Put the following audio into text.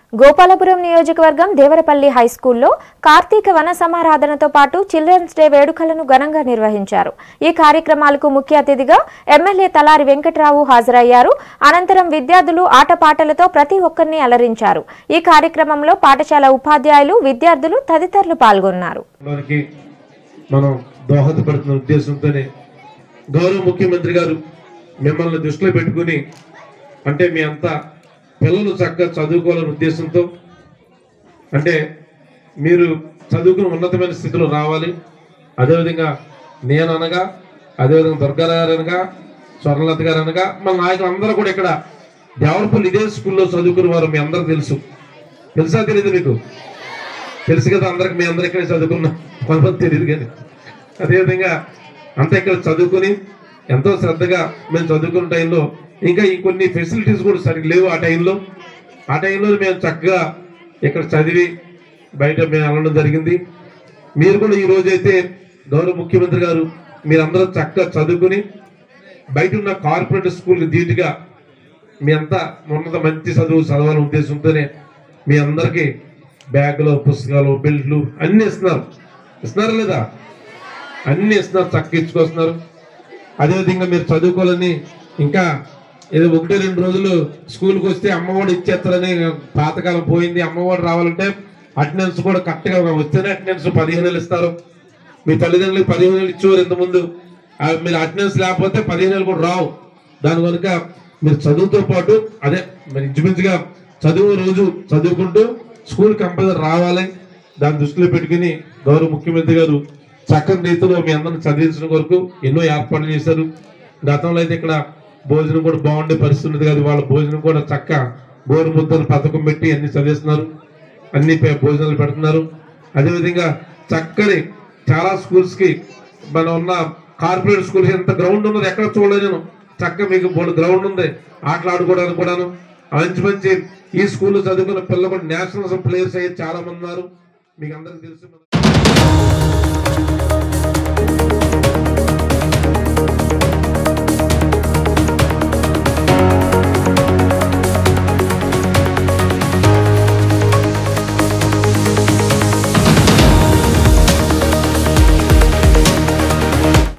గోపాలపురం నియోజకవర్గం దేవరపల్లి హైస్కూల్లో కార్తీక వన సమారాధనతో పాటు చిల్డ్రన్స్ డే వేడుకలను ఘనంగా నిర్వహించారు ఈ కార్యక్రమాలకు ముఖ్య అతిథిగా ఎమ్మెల్యే తలారి వెంకట్రావు హాజరయ్యారు అనంతరం విద్యార్థులు ఆటపాటలతో ప్రతి ఒక్కరిని అలరించారు ఈ కార్యక్రమంలో పాఠశాల ఉపాధ్యాయులు విద్యార్థులు తదితరులు పాల్గొన్నారు వారికి మనం దోహదపడుతున్న ఉద్దేశంతోనే గౌరవ ముఖ్యమంత్రి గారు మిమ్మల్ని దృష్టిలో పెట్టుకుని అంటే మీ అంతా పిల్లలు చక్కగా చదువుకోవాలనే ఉద్దేశంతో అంటే మీరు చదువుకుని ఉన్నతమైన స్థితిలో రావాలి అదేవిధంగా నేను అనగా అదేవిధంగా దుర్గారావు గారు అనగా స్వర్ణలత గారు అనగా మన నాయకులు అందరూ కూడా ఇక్కడ దేవరపల్లి ఇదే స్కూల్లో చదువుకున్న వారు మీ అందరూ తెలుసు తెలుసా తెలియదు మీకు తెలుసు కదా అందరికి మీ అందరు ఇక్కడే చదువుకున్నాం కొంతమంది తెలియదు కానీ అదేవిధంగా అంతా ఇక్కడ చదువుకుని ఎంతో శ్రద్ధగా మేము చదువుకున్న టైంలో ఇంకా ఈ కొన్ని ఫెసిలిటీస్ కూడా సరిగ్గా లేవు ఆ టైంలో ఆ టైంలో మేము చక్కగా ఇక్కడ చదివి బయట మేము వెళ్ళడం జరిగింది మీరు కూడా ఈ రోజైతే గౌరవ ముఖ్యమంత్రి గారు మీరందరూ చక్కగా చదువుకుని బయట ఉన్న కార్పొరేట్ స్కూల్ ధీటుగా మీ అంతా ఉన్నత మంచి చదువు చదవాలనే ఉద్దేశంతోనే మీ అందరికీ బ్యాగులు పుస్తకాలు బెల్ట్లు అన్ని ఇస్తున్నారు ఇస్తున్నారా లేదా అన్ని ఇస్తున్నారు చక్కగా ఇచ్చుకొస్తున్నారు అదేవిధంగా మీరు చదువుకోవాలని ఇంకా ఏదో ఒకటి రెండు రోజులు స్కూల్కి వస్తే అమ్మఒడి ఇచ్చేస్తారని పాతకాలం పోయింది అమ్మఒడి రావాలంటే అటెండెన్స్ కూడా కరెక్ట్గా వస్తేనే అటెండెన్స్ పదిహేను వేలు ఇస్తారు మీ తల్లిదండ్రులకు పదిహేను వేలు ఇచ్చేవారు ఇంతకుముందు ఆ మీరు అటెండెన్స్ లేకపోతే పదిహేను వేలు కూడా రావు దాని కనుక మీరు చదువుతో పాటు అదే మరి ఇంచుమించుగా చదువు రోజు చదువుకుంటూ స్కూల్ కంపల్సరీ రావాలి దాన్ని దృష్టిలో పెట్టుకుని గౌరవ ముఖ్యమంత్రి గారు చక్కని రీతిలో మీ అందరిని చదివించడం కొరకు ఎన్నో ఏర్పాట్లు చేశారు గతంలో అయితే ఇక్కడ భోజనం కూడా బాగుండే పరిస్థితి ఉంది కాదు వాళ్ళ భోజనం కూడా చక్క గోరు ముద్దలు పథకం పెట్టి అన్ని చదివిస్తున్నారు అన్ని పే- భోజనాలు పెడుతున్నారు అదేవిధంగా చక్కని చాలా స్కూల్స్ కి మనం ఉన్న కార్పొరేట్ స్కూల్స్ ఎంత గ్రౌండ్ ఉన్నది ఎక్కడ చూడలేదు నేను చక్క మీకు బోర్డు గ్రౌండ్ ఉంది ఆటలు ఆడుకోవడానికి కూడాను మంచి మంచి ఈ స్కూల్లో చదువుకున్న పిల్లలు కూడా నేషనల్ ప్లేయర్స్ అయ్యి చాలా మంది ఉన్నారు మీకు అందరికి తెలుసు